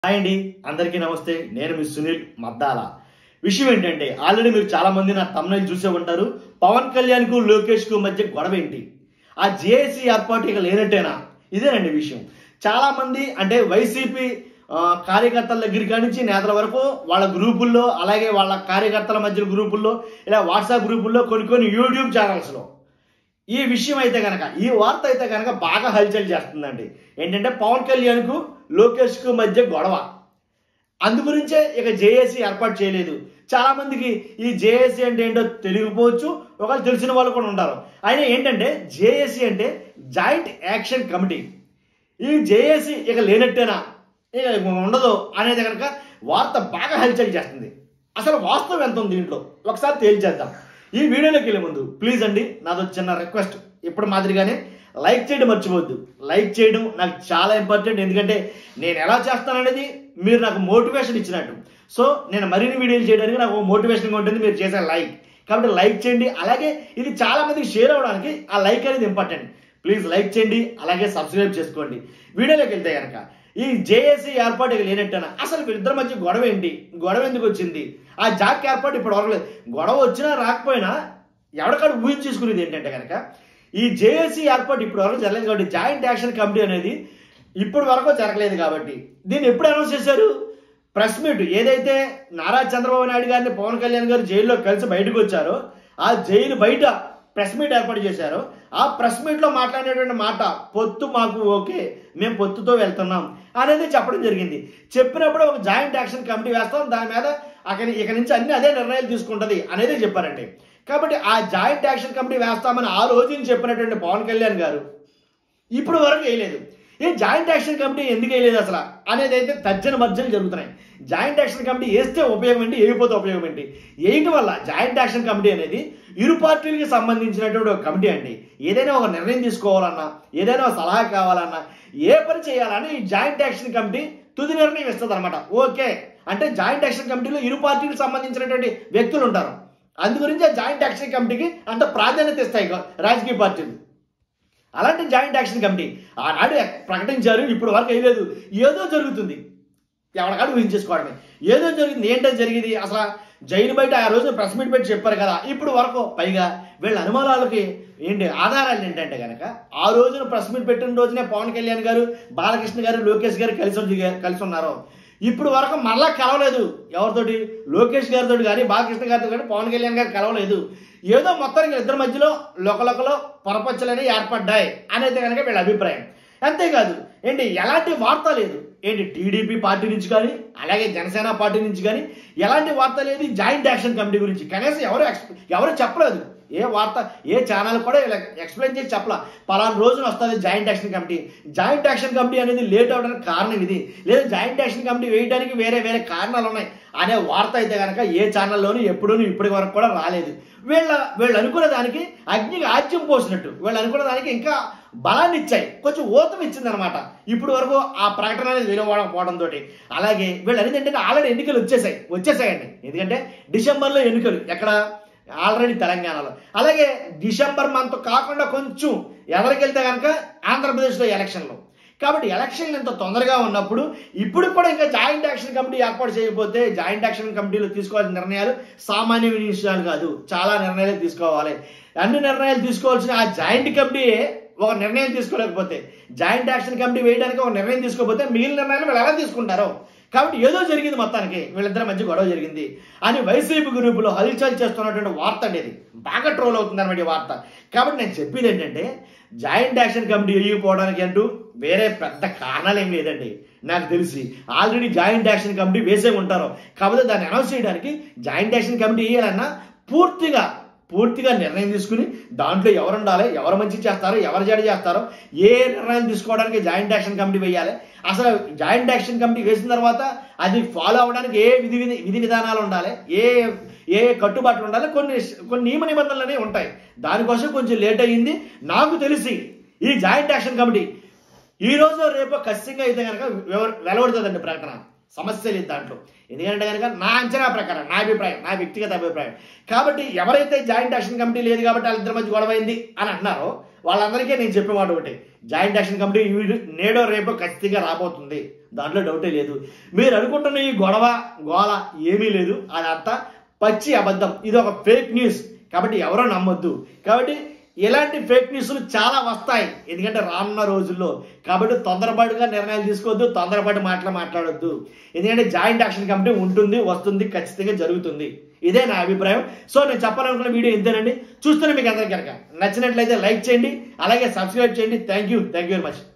hi అండి అందరికీ నమస్తే నేను మీ సునీల్ మద్దాల విషయం ఏంటంటే ఆల్రెడీ మీరు చాలా మంది నా తమ్ముని చూసే ఉంటారు పవన్ కళ్యాణ్ కు లోకేష్ కు మధ్య గొడవ ఏంటి ఆ జేఏసీ ఏర్పాటు ఇక లేనట్టేనా ఇదేనండి విషయం చాలా మంది అంటే వైసీపీ ఆ, కార్యకర్తల దగ్గర కాడి నుంచి నేతల వరకు వాళ్ళ గ్రూపుల్లో అలాగే వాళ్ళ కార్యకర్తల మధ్య గ్రూపుల్లో ఇలా వాట్సాప్ గ్రూపుల్లో కొన్ని కొన్ని యూట్యూబ్ ఛానల్స్లో ఈ విషయం అయితే కనుక ఈ వార్త అయితే కనుక బాగా హల్చల్ చేస్తుందండి ఏంటంటే పవన్ కళ్యాణ్కు లోకేష్కు మధ్య గొడవ అందు గురించే ఇక జేఏసీ ఏర్పాటు చేయలేదు చాలా మందికి ఈ జేఏసీ అంటే ఏంటో తెలియకపోవచ్చు ఒకవేళ తెలిసిన వాళ్ళు కూడా ఉంటారు అయినా ఏంటంటే జేఏసీ అంటే జాయింట్ యాక్షన్ కమిటీ ఈ జేఏసీ ఇక లేనట్టేనా ఇక ఉండదు అనేది కనుక వార్త బాగా హల్చల్ చేస్తుంది అసలు వాస్తవం ఎంత ఉంది దీంట్లో ఒకసారి తేల్చేద్దాం ఈ వీడియోలోకి వెళ్ళే ముందు ప్లీజ్ అండి నాదో చిన్న రిక్వెస్ట్ ఇప్పుడు మాదిరిగానే లైక్ చేయడం మర్చిపోవద్దు లైక్ చేయడం నాకు చాలా ఇంపార్టెంట్ ఎందుకంటే నేను ఎలా చేస్తాననేది మీరు నాకు మోటివేషన్ ఇచ్చినట్టు సో నేను మరిన్ని వీడియోలు చేయడానికి నాకు మోటివేషన్గా ఉంటుంది మీరు చేసే లైక్ కాబట్టి లైక్ చేయండి అలాగే ఇది చాలా మందికి షేర్ అవ్వడానికి ఆ లైక్ అనేది ఇంపార్టెంట్ ప్లీజ్ లైక్ చేయండి అలాగే సబ్స్క్రైబ్ చేసుకోండి వీడియోలోకి వెళ్తే కనుక ఈ జేఏసీ ఏర్పాటు ఇక లేనట్టేనా అసలు వీళ్ళిద్దరి మధ్య గొడవ ఏంటి గొడవ ఎందుకు వచ్చింది ఆ జాక్ ఏర్పాటు ఇప్పుడు వరలేదు గొడవ వచ్చినా రాకపోయినా ఎవరికాడు ఊహించేసుకునేది ఏంటంటే కనుక ఈ జేఏసీ ఏర్పాటు ఇప్పుడు వరకు జరగలేదు కాబట్టి జాయింట్ యాక్షన్ కమిటీ అనేది ఇప్పటి వరకు జరగలేదు కాబట్టి దీన్ని ఎప్పుడు అనౌన్స్ చేశారు ప్రెస్ మీట్ ఏదైతే నారా చంద్రబాబు నాయుడు గారిని పవన్ కళ్యాణ్ గారు జైల్లో కలిసి బయటకు వచ్చారో ఆ జైలు బయట ప్రెస్ మీట్ ఏర్పాటు చేశారు ఆ ప్రెస్ మీట్ లో మాట్లాడినటువంటి మాట పొత్తు మాకు ఓకే మేము పొత్తుతో వెళ్తున్నాం అనేది చెప్పడం జరిగింది చెప్పినప్పుడు ఒక జాయింట్ యాక్షన్ కమిటీ వేస్తాం దాని మీద అక్కడ ఇక నుంచి అన్ని అదే నిర్ణయాలు తీసుకుంటది అనేది చెప్పారంటే కాబట్టి ఆ జాయింట్ యాక్షన్ కమిటీ వేస్తామని ఆ రోజు చెప్పినటువంటి పవన్ కళ్యాణ్ గారు ఇప్పుడు వరకు వేయలేదు ఏ జాయింట్ యాక్షన్ కమిటీ ఎందుకు వేయలేదు అసలు అనేది అయితే తర్జన మర్జనలు జరుగుతున్నాయి జాయింట్ యాక్షన్ కమిటీ వేస్తే ఉపయోగం ఏంటి వేయకపోతే ఉపయోగం ఏంటి వేయటం వల్ల జాయింట్ యాక్షన్ కమిటీ అనేది ఇరు పార్టీలకి సంబంధించినటువంటి ఒక కమిటీ అండి ఏదైనా ఒక నిర్ణయం తీసుకోవాలన్నా ఏదైనా ఒక సలహా కావాలన్నా ఏ పని చేయాలన్నా ఈ జాయింట్ యాక్షన్ కమిటీ తుది నిర్ణయం ఇస్తుంది అనమాట ఓకే అంటే జాయింట్ యాక్షన్ కమిటీలో ఇరు పార్టీలకు సంబంధించినటువంటి వ్యక్తులు ఉంటారు అందు గురించి ఆ జాయింట్ యాక్షన్ కమిటీకి అంత ప్రాధాన్యత ఇస్తాయి రాజకీయ పార్టీలు అలాంటి జాయింట్ యాక్షన్ కమిటీ ఆనాడు ప్రకటించారు ఇప్పుడు వరకు వేయలేదు ఏదో జరుగుతుంది ఎవరికాడు ఊహించేసుకోవడమే ఏదో జరిగింది ఏంటో జరిగింది అసలు జైలు బయట ఆ రోజు ప్రెస్ మీట్ పెట్టి చెప్పారు కదా ఇప్పుడు వరకు పైగా వీళ్ళ అనుమానాలకి ఏంటి ఆధారాలు ఏంటంటే కనుక ఆ రోజున ప్రెస్ మీట్ పెట్టిన రోజునే పవన్ కళ్యాణ్ గారు బాలకృష్ణ గారు లోకేష్ గారు కలిసి ఉంది- కలిసి ఉన్నారు ఇప్పుడు వరకు మళ్ళా కలవలేదు ఎవరితోటి లోకేష్ గారితో కానీ బాలకృష్ణ గారితో కానీ పవన్ కళ్యాణ్ గారు కలవలేదు ఏదో మొత్తానికి ఇద్దరి మధ్యలో లొకలొకలో పొరపచ్చలని ఏర్పడ్డాయి అనేది కనుక వీళ్ళ అభిప్రాయం అంతేకాదు ఏంటి ఎలాంటి వార్త లేదు ఏంటి టీడీపీ పార్టీ నుంచి కానీ అలాగే జనసేన పార్టీ నుంచి కానీ ఎలాంటి వార్త లేదు ఈ జాయింట్ యాక్షన్ కమిటీ గురించి కనీసం ఎవరు ఎక్స్- ఎవరు చెప్పలేదు ఏ వార్త ఏ ఛానల్ కూడా ఇలా ఎక్స్ప్లెయిన్ చేసి చెప్పలా పలానా రోజున వస్తుంది joint action committee joint action committee అనేది లేట్ అవడానికి కారణం ఇది లేదా జాయింట్ యాక్షన్ కమిటీ వేయడానికి వేరే వేరే కారణాలు ఉన్నాయి అనే వార్త అయితే కనుక ఏ ఛానల్లోనూ ఎప్పుడూ ఇప్పటి వరకు కూడా రాలేదు వీళ్ళ వీళ్ళు అనుకున్న దానికి అగ్నికి ఆజ్యం పోసినట్టు వీళ్ళు అనుకున్న దానికి ఇంకా బలాన్ని ఇచ్చాయి కొంచెం ఊతం ఇచ్చింది అనమాట ఇప్పుడు వరకు ఆ ప్రకటన అనేది వెలువడకపోవడం తోటి అలాగే వీళ్ళు అనేది ఏంటంటే ఆల్రెడీ ఎన్నికలు వచ్చేసాయి వచ్చేసాయండి ఎందుకంటే డిసెంబర్లో ఎన్నికలు ఎక్కడ ఆల్రెడీ తెలంగాణలో అలాగే డిసెంబర్ మంత్ కాకుండా కొంచెం ఎదరికెళ్తే కనుక ఆంధ్రప్రదేశ్లో ఎలక్షన్లు కాబట్టి ఎలక్షన్లు ఇంత తొందరగా ఉన్నప్పుడు ఇప్పుడు కూడా ఇంకా జాయింట్ యాక్షన్ కమిటీ ఏర్పాటు చేయకపోతే జాయింట్ యాక్షన్ కమిటీలో తీసుకోవాల్సిన నిర్ణయాలు సామాన్య విషయాలు కాదు చాలా నిర్ణయాలు తీసుకోవాలి అన్ని నిర్ణయాలు తీసుకోవాల్సిన ఆ జాయింట్ కమిటీ ఒక నిర్ణయం తీసుకోలేకపోతే జాయింట్ యాక్షన్ కమిటీ వేయడానికి ఒక నిర్ణయం తీసుకోకపోతే మిగిలిన నిర్ణయాలు వీళ్ళు ఎలా తీసుకుంటారో కాబట్టి ఏదో జరిగింది మొత్తానికి వీళ్ళిద్దరి మధ్య గొడవ జరిగింది అని వైసీపీ గ్రూపులో హల్చల్ చేస్తున్నటువంటి వార్త అనేది బాగా ట్రోల్ అవుతుంది అనమాట ఈ వార్త కాబట్టి నేను చెప్పేది ఏంటంటే జాయింట్ యాక్షన్ కమిటీ వేయకపోవడానికి అంటూ వేరే పెద్ద కారణాలు ఏం లేదండి నాకు తెలిసి ఆల్రెడీ జాయింట్ యాక్షన్ కమిటీ వేసే ఉంటారు కాకపోతే దాన్ని అనౌన్స్ చేయడానికి జాయింట్ యాక్షన్ కమిటీ వేయాలన్నా పూర్తిగా పూర్తిగా నిర్ణయం తీసుకుని దాంట్లో ఎవరు ఉండాలి ఎవరు మంచి చేస్తారో ఎవరు చెడు చేస్తారో ఏ నిర్ణయం తీసుకోవడానికి జాయింట్ యాక్షన్ కమిటీ వేయాలి అసలు జాయింట్ యాక్షన్ కమిటీ వేసిన తర్వాత అది ఫాలో అవ్వడానికి ఏ విధి విధి విధి విధానాలు ఉండాలి ఏ ఏ కట్టుబాట్లు ఉండాలి కొన్ని కొన్ని నియమ నిబంధనలు అనేవి ఉంటాయి దానికోసం కొంచెం లేట్ అయ్యింది నాకు తెలిసి ఈ జాయింట్ యాక్షన్ కమిటీ ఈ రోజు రేపు ఖచ్చితంగా అయితే కనుక వెలువడుతుందండి ప్రకటన సమస్య లేదు దాంట్లో ఎందుకంటే కనుక నా అంచనా ప్రకారం నా అభిప్రాయం నా వ్యక్తిగత అభిప్రాయం కాబట్టి ఎవరైతే జాయింట్ యాక్షన్ కమిటీ లేదు కాబట్టి వాళ్ళిద్దరి మధ్య గొడవ అయింది అని అంటున్నారో వాళ్ళందరికీ నేను చెప్పే మాట ఒకటి జాయింట్ యాక్షన్ కమిటీ ఈ వీడియో నేడో రేపో ఖచ్చితంగా రాబోతుంది దాంట్లో డౌటే లేదు మీరు అనుకుంటున్న ఈ గొడవ గోల ఏమీ లేదు అదంతా పచ్చి అబద్ధం ఇది ఒక ఫేక్ న్యూస్ కాబట్టి ఎవరో నమ్మొద్దు కాబట్టి ఇలాంటి ఫేక్ న్యూస్లు చాలా వస్తాయి ఎందుకంటే రానున్న రోజుల్లో కాబట్టి తొందరపాటుగా నిర్ణయాలు తీసుకోవద్దు తొందరపాటు మాటలు మాట్లాడొద్దు ఎందుకంటే జాయింట్ యాక్షన్ కమిటీ ఉంటుంది వస్తుంది ఖచ్చితంగా జరుగుతుంది ఇదే నా అభిప్రాయం సో నేను చెప్పాలనుకున్న వీడియో ఇంతేనండి చూస్తూనే మీకు అందరికీ కనుక నచ్చినట్లయితే లైక్ చేయండి అలాగే సబ్స్క్రైబ్ చేయండి thank you thank you very much